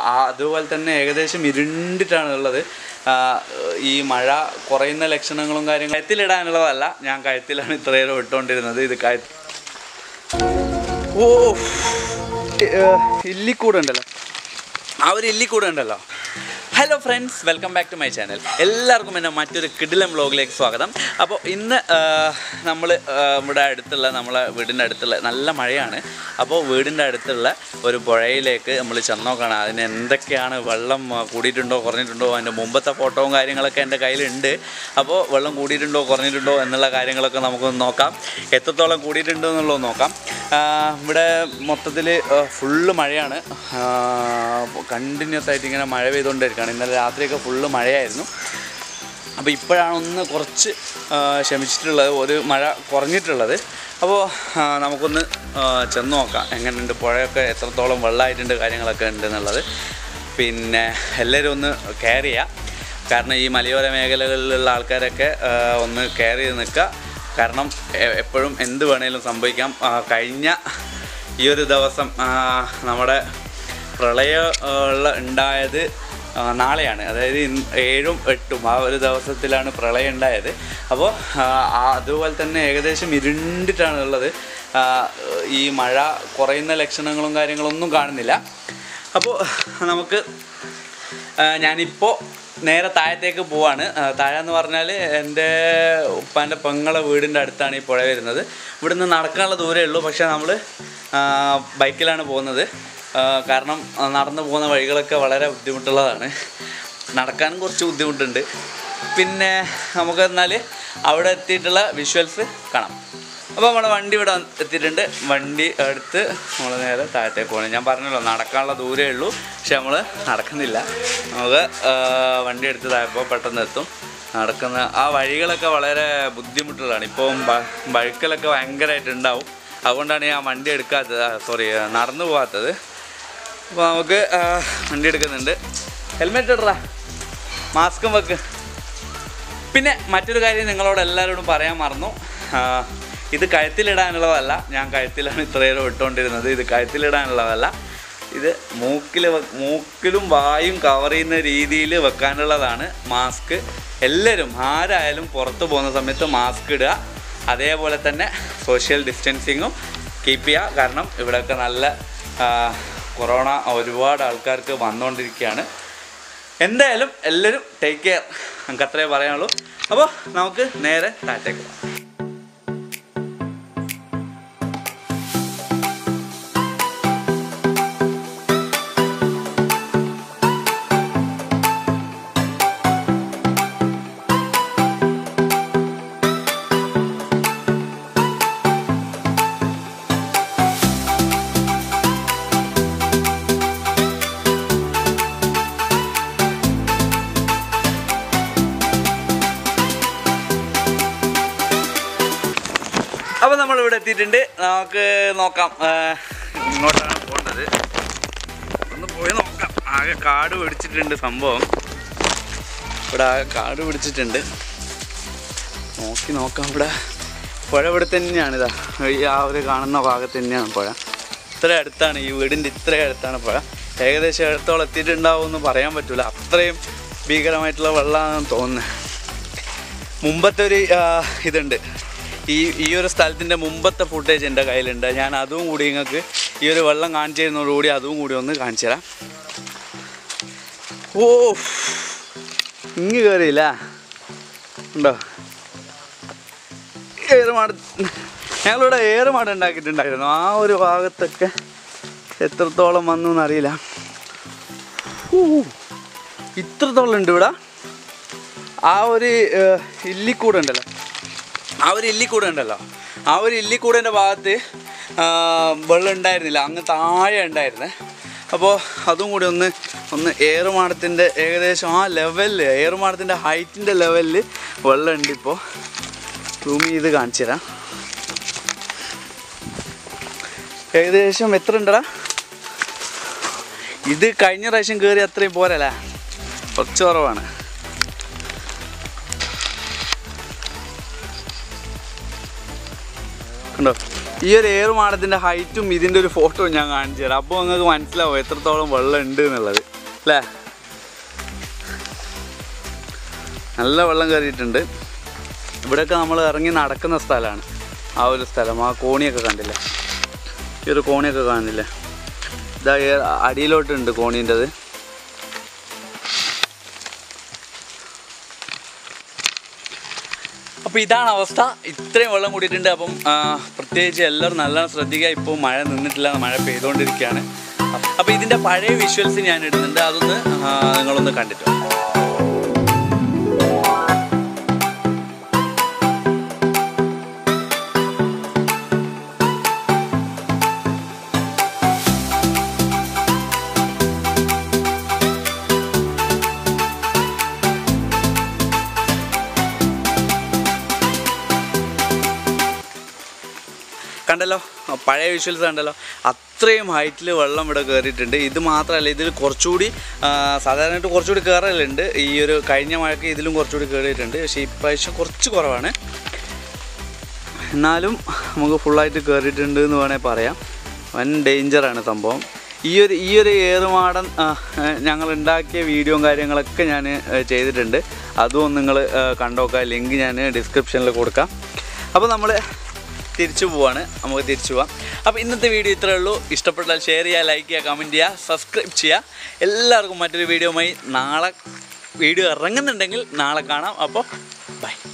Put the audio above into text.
ആ അതുപോലെ തന്നെ ഏകദേശം ഇരുണ്ടിട്ടാണ് ഉള്ളത് ആ, ഈ മഴ കുറയുന്ന ലക്ഷണങ്ങളും കാര്യങ്ങളും കയത്തിലിടാനുള്ളതല്ല ഞാൻ കയത്തിലാണ് ഇത്രയേരം ഇട്ടുകൊണ്ടിരുന്നത് ഇത് കയത്തി ഓ ഇല്ലിക്കൂടെ ഉണ്ടല്ലോ ആ ഒരു ഇല്ലിക്കൂടെ ഉണ്ടല്ലോ hello friends welcome back to my channel എല്ലാവർക്കും എൻ്റെ മറ്റൊരു കിടിലം വ്ലോഗിലേക്ക് സ്വാഗതം അപ്പോൾ ഇന്ന് നമ്മൾ ഇവിടെ അടുത്തുള്ള നമ്മളെ വീടിൻ്റെ അടുത്തുള്ള നല്ല മഴയാണ് അപ്പോൾ വീടിൻ്റെ അടുത്തുള്ള ഒരു പുഴയിലേക്ക് നമ്മൾ ചെന്നോക്കണം അതിന് എന്തൊക്കെയാണ് വെള്ളം ആ, കൂടിയിട്ടുണ്ടോ കുറഞ്ഞിട്ടുണ്ടോ അതിൻ്റെ മുമ്പത്തെ ഫോട്ടോയും കാര്യങ്ങളൊക്കെ എൻ്റെ കയ്യിലുണ്ട് അപ്പോൾ വെള്ളം കൂടിയിട്ടുണ്ടോ കുറഞ്ഞിട്ടുണ്ടോ എന്നുള്ള കാര്യങ്ങളൊക്കെ നമുക്കൊന്ന് നോക്കാം എത്രത്തോളം കൂടിയിട്ടുണ്ടോ എന്നുള്ളത് നോക്കാം ആ, ഇവിടെ മൊത്തത്തിൽ ഫുള്ള് മഴയാണ് കണ്ടിന്യൂസ് ആയിട്ട് ഇങ്ങനെ മഴ പെയ്തുകൊണ്ടിരിക്കുകയാണ് ഇന്നലെ രാത്രിയൊക്കെ ഫുള്ള് മഴയായിരുന്നു അപ്പോൾ ഇപ്പോഴാണ് ഒന്ന് കുറച്ച് ആ, ശമിച്ചിട്ടുള്ളത് ഒരു മഴ കുറഞ്ഞിട്ടുള്ളത് അപ്പോൾ ആ, നമുക്കൊന്ന് ആ, ചെന്ന് നോക്കാം എങ്ങനെയുണ്ട് പുഴയൊക്കെ എത്രത്തോളം വെള്ളമായിട്ടുണ്ട് കാര്യങ്ങളൊക്കെ ഉണ്ട് എന്നുള്ളത് പിന്നെ എല്ലാവരും ഒന്ന് കെയർ ചെയ്യുക കാരണം ഈ മലയോര മേഖലകളിലുള്ള ആൾക്കാരൊക്കെ ആ, ഒന്ന് കെയർ ചെയ്ത് നിൽക്കുക കാരണം എ- എപ്പോഴും എന്ത് വേണേലും സംഭവിക്കാം ആ, കഴിഞ്ഞ ഈ ഒരു ദിവസം ആ, നമ്മുടെ പ്രളയം ആ, ഉള്ള ഉണ്ടായത് ആ, നാളെയാണ് അതായത് ഇന്ന് ഏഴും എട്ടും ആ ഒരു ദിവസത്തിലാണ് പ്രളയം ഉണ്ടായത് അപ്പോൾ അതുപോലെ തന്നെ ഏകദേശം ഇരുണ്ടിട്ടാണ് ഉള്ളത് ആ, ഈ മഴ കുറയുന്ന ലക്ഷണങ്ങളും കാര്യങ്ങളൊന്നും കാണുന്നില്ല അപ്പോൾ നമുക്ക് ആ, ഞാനിപ്പോൾ നേരെ താഴത്തേക്ക് പോവാണ് ആ, താഴെ എന്ന് പറഞ്ഞാൽ എൻ്റെ ഉപ്പാൻ്റെ പെങ്ങളെ വീടിൻ്റെ അടുത്താണ് ഈ പുഴ വരുന്നത് ഇവിടുന്ന് നടക്കാനുള്ള ദൂരമേ ഉള്ളൂ പക്ഷേ നമ്മൾ ബൈക്കിലാണ് പോകുന്നത് ആ, കാരണം ആ, നടന്നു പോകുന്ന വഴികളൊക്കെ വളരെ ബുദ്ധിമുട്ടുള്ളതാണ് നടക്കാനും കുറച്ച് ബുദ്ധിമുട്ടുണ്ട് പിന്നെ നമുക്ക് എന്നാൽ അവിടെ എത്തിയിട്ടുള്ള വിഷ്വൽസ് കാണാം അപ്പോൾ നമ്മുടെ വണ്ടി ഇവിടെ വന്ന് എത്തിയിട്ടുണ്ട് വണ്ടി എടുത്ത് നമ്മൾ നേരെ താഴത്തേക്ക് പോകണം ഞാൻ പറഞ്ഞല്ലോ നടക്കാനുള്ള ദൂരമേ ഉള്ളൂ പക്ഷെ നമ്മൾ നടക്കുന്നില്ല നമുക്ക് ആ, വണ്ടി എടുത്ത് താഴപ്പോൾ പെട്ടെന്ന് എത്തും നടക്കുന്ന ആ വഴികളൊക്കെ വളരെ ബുദ്ധിമുട്ടുള്ളതാണ് ഇപ്പം ബ- ബഴുക്കലൊക്കെ ഭയങ്കരമായിട്ട് ഉണ്ടാവും അതുകൊണ്ടാണ് ഞാൻ വണ്ടി എടുക്കാത്തത് സോറി നടന്നു പോകാത്തത് അപ്പോൾ നമുക്ക് ആ, വണ്ടി എടുക്കുന്നുണ്ട് ഹെൽമെറ്റ് ഇടറാ മാസ്കും വെക്ക് പിന്നെ മറ്റൊരു കാര്യം നിങ്ങളോട് എല്ലാവരോടും പറയാൻ മറന്നു ആ, ഇത് കഴുത്തിലിടാനുള്ളതല്ല ഞാൻ കഴുത്തിലാണ് ഇത്രയേരം ഇട്ടുകൊണ്ടിരുന്നത് ഇത് കഴുത്തിലിടാനുള്ളതല്ല ഇത് മൂക്കിൽ മൂക്കിലും വായും കവർ ചെയ്യുന്ന രീതിയിൽ വെക്കാനുള്ളതാണ് മാസ്ക് എല്ലാവരും ആരായാലും പുറത്ത് പോകുന്ന സമയത്ത് മാസ്ക് ഇടുക അതേപോലെ തന്നെ സോഷ്യൽ ഡിസ്റ്റൻസിങ്ങും കീപ്പ് ചെയ്യുക കാരണം ഇവിടെയൊക്കെ നല്ല ആ, കൊറോണ ഒരുപാട് ആൾക്കാർക്ക് വന്നുകൊണ്ടിരിക്കുകയാണ് എന്തായാലും എല്ലാവരും ടേക്ക് കെയർ നമുക്ക് അത്രേ പറയാനുള്ളൂ അപ്പോൾ നമുക്ക് നേരെ താഴത്തേക്ക് പോകാം അപ്പോൾ നമ്മൾ ഇവിടെ എത്തിയിട്ടുണ്ട് നമുക്ക് നോക്കാം ആ, ഇങ്ങോട്ടാണ് പോകേണ്ടത് ഒന്ന് പോയി നോക്കാം ആകെ കാട് പിടിച്ചിട്ടുണ്ട് സംഭവം ഇവിടെ ആകെ കാട് പിടിച്ചിട്ടുണ്ട് നോക്കി നോക്കാം ഇവിടെ പുഴ ഇവിടെ തന്നെയാണ് ഇതാ ഈ ആ ഒരു കാണുന്ന ഭാഗത്ത് തന്നെയാണ് പുഴ ഇത്ര അടുത്താണ് ഈ വീടിൻ്റെ ഇത്ര അടുത്താണ് പുഴ ഏകദേശം അടുത്തോളം എത്തിയിട്ടുണ്ടാവും എന്ന് പറയാൻ പറ്റില്ല അത്രയും ഭീകരമായിട്ടുള്ള വെള്ളമാണെന്ന് തോന്നുന്നത് മുമ്പത്തെ ഒരു ആ, ഇതുണ്ട് ഈ ഈ ഒരു സ്ഥലത്തിൻ്റെ മുമ്പത്തെ ഫുട്ടേജ് എൻ്റെ കയ്യിലുണ്ട് ഞാൻ അതും കൂടി നിങ്ങൾക്ക് ഈ ഒരു വെള്ളം കാണിച്ചു തരുന്നതോടുകൂടി അതും കൂടി ഒന്ന് കാണിച്ചു തരാം ഓ ഇങ്ങ് കയറിയില്ല ഉണ്ടോ ഏറുമാട് ഞങ്ങളിവിടെ ഏറുമാട് ഉണ്ടാക്കിയിട്ടുണ്ടായിരുന്നു ആ ഒരു ഭാഗത്തൊക്കെ എത്രത്തോളം വന്നു എന്നറിയില്ല ഊ, ഇത്രത്തോളം ഉണ്ട് ഇവിടെ ആ ഒരു ഏഹ്, ഇല്ലിക്കൂട് ഉണ്ടല്ലോ ആ ഒരു ഇല്ലിക്കൂട് ഉണ്ടല്ലോ ആ ഒരു ഇല്ലിക്കൂടിൻ്റെ ഭാഗത്ത് ആ, വെള്ളം ഉണ്ടായിരുന്നില്ല അങ്ങ് താഴെ ഉണ്ടായിരുന്നേ അപ്പോൾ അതും കൂടി ഒന്ന് ഒന്ന് ഏറുമാടത്തിൻ്റെ ഏകദേശം ആ ലെവലിൽ ഏറുമാടത്തിൻ്റെ ഹൈറ്റിൻ്റെ ലെവലിൽ വെള്ളം ഉണ്ട് ഇപ്പോൾ റൂം ചെയ്ത് കാണിച്ചു തരാം ഏകദേശം എത്ര ഉണ്ടടാ ഇത് കഴിഞ്ഞ പ്രാവശ്യം കയറി അത്രയും പോരല്ലേ കുറച്ച് കുറവാണ് കണ്ടോ ഈ ഒരു ഏറുമാടത്തിൻ്റെ ഹൈറ്റും ഇതിൻ്റെ ഒരു ഫോട്ടോ ഞാൻ കാണിച്ചു തരാം അപ്പോൾ നിങ്ങൾക്ക് മനസ്സിലാവും എത്രത്തോളം വെള്ളം ഉണ്ട് എന്നുള്ളത് അല്ലേ നല്ല വെള്ളം കയറിയിട്ടുണ്ട് ഇവിടെയൊക്കെ നമ്മൾ ഇറങ്ങി നടക്കുന്ന സ്ഥലമാണ് ആ ഒരു സ്ഥലം ആ കോണിയൊക്കെ കണ്ടില്ലേ ഈ ഒരു കോണിയൊക്കെ കാണുന്നില്ലേ ഇതാ ഈ അടിയിലോട്ടുണ്ട് കോണീൻ്റെത് അപ്പോൾ ഇതാണ് അവസ്ഥ ഇത്രയും വെള്ളം കൂടിയിട്ടുണ്ട് അപ്പം ആ, പ്രത്യേകിച്ച് എല്ലാവരും നല്ലോണം ശ്രദ്ധിക്കുക ഇപ്പോൾ മഴ നിന്നിട്ടില്ല മഴ പെയ്തുകൊണ്ടിരിക്കുകയാണ് അപ്പോൾ ഇതിൻ്റെ പഴയ വിഷ്വൽസ് ഞാൻ ഇടുന്നുണ്ട് അതൊന്ന് ആ, നിങ്ങളൊന്ന് കണ്ടിട്ട് വാ. കണ്ടല്ലോ ആ പഴയ വിഷ്വൽസ് കണ്ടല്ലോ അത്രയും ഹൈറ്റിൽ വെള്ളം ഇവിടെ കയറിയിട്ടുണ്ട് ഇത് മാത്രമല്ല ഇതിൽ കുറച്ചുകൂടി ആ, സാധാരണയായിട്ട് കുറച്ചുകൂടി കയറലുണ്ട് ഈ ഒരു കഴിഞ്ഞ മഴയ്ക്ക് ഇതിലും കുറച്ചുകൂടി കയറിയിട്ടുണ്ട് പക്ഷേ ഇപ്രാവശ്യം കുറച്ച് കുറവാണ് എന്നാലും നമുക്ക് ഫുള്ളായിട്ട് കയറിയിട്ടുണ്ട് എന്ന് വേണേൽ പറയാം വൻ ഡേഞ്ചറാണ് സംഭവം ഈ ഒരു ഈ ഒരു ഏറുമാടൻ ആ, ആ, ഞങ്ങൾ ഉണ്ടാക്കിയ വീഡിയോയും കാര്യങ്ങളൊക്കെ ഞാൻ ചെയ്തിട്ടുണ്ട് അതും നിങ്ങൾ കണ്ടോക്കാം ലിങ്ക് ഞാൻ ഡിസ്ക്രിപ്ഷനിൽ കൊടുക്കാം അപ്പോൾ നമ്മൾ തിരിച്ചു പോവാണ് നമുക്ക് തിരിച്ചു പോവാം അപ്പോൾ ഇന്നത്തെ വീഡിയോ ഇത്രയേ ഉള്ളൂ ഇഷ്ടപ്പെട്ടാൽ ഷെയർ ചെയ്യുക ലൈക്ക് ചെയ്യുക കമൻറ്റ് ചെയ്യുക സബ്സ്ക്രൈബ് ചെയ്യുക എല്ലാവർക്കും മറ്റൊരു വീഡിയോയുമായി നാളെ വീഡിയോ ഇറങ്ങുന്നുണ്ടെങ്കിൽ നാളെ കാണാം അപ്പോൾ ബൈ